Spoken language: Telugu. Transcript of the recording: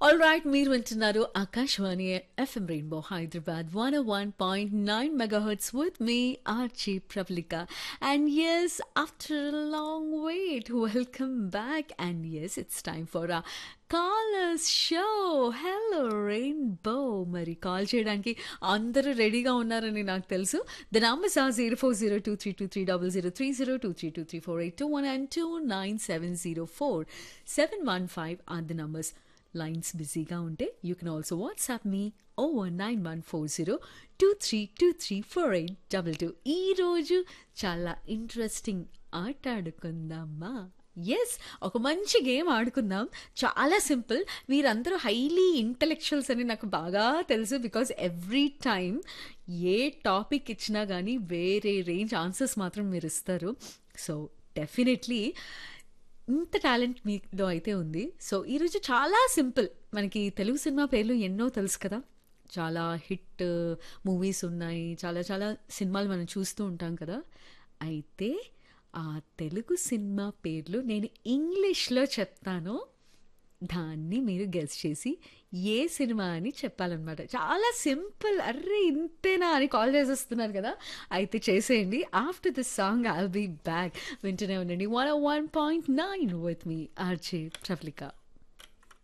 ఆల్ రైట్ మీరు వింటున్నారు Akashvani FM rainbow Hyderabad one one point nine megahertz with me RJ Prabalika and yes after long wait welcome back and yes it's time for uh callers show hello rainbow మరి కాల్ చేయడానికి అందరూ రెడీగా ఉన్నారని నాకు తెలుసు the numbers uh zero four zero two three two three double zero three zero two three two three four eight two one and two nine seven zero four seven one five or the numbers lines బిజీగా ఉంటే you can also WhatsApp me over nine one four zero two three two three four eight double two ఈరోజు చాలా ఇంట్రెస్టింగ్ ఆట ఆడుకుందామా ఎస్ ఒక మంచి గేమ్ ఆడుకుందాం చాలా సింపుల్ మీరందరూ హైలీ ఇంటలెక్చువల్స్ అని నాకు బాగా తెలుసు because every time a topic ఇచ్చినా కానీ వేరే రేంజ్ ఆన్సర్స్ మాత్రం మీరు ఇస్తారు సో డెఫినెట్లీ ఇంత టాలెంట్ మీలో అయితే ఉంది సో ఈరోజు చాలా సింపుల్ మనకి తెలుగు సినిమా పేర్లు ఎన్నో తెలుసు కదా చాలా హిట్ మూవీస్ ఉన్నాయి చాలా చాలా సినిమాలు మనం చూస్తూ ఉంటాం కదా అయితే ఆ తెలుగు సినిమా పేర్లు నేను ఇంగ్లీష్లో చెప్తాను దాన్ని మీరు గెస్ చేసి ఏ సినిమా అని చెప్పాలన్నమాట చాలా సింపుల్ అర్రే ఇంతేనా అని కాల్ చేసేస్తున్నారు కదా అయితే చేసేయండి after this song I'll be back వింటూనే ఉండండి one one point nine with me RJ ప్రఫ్లికా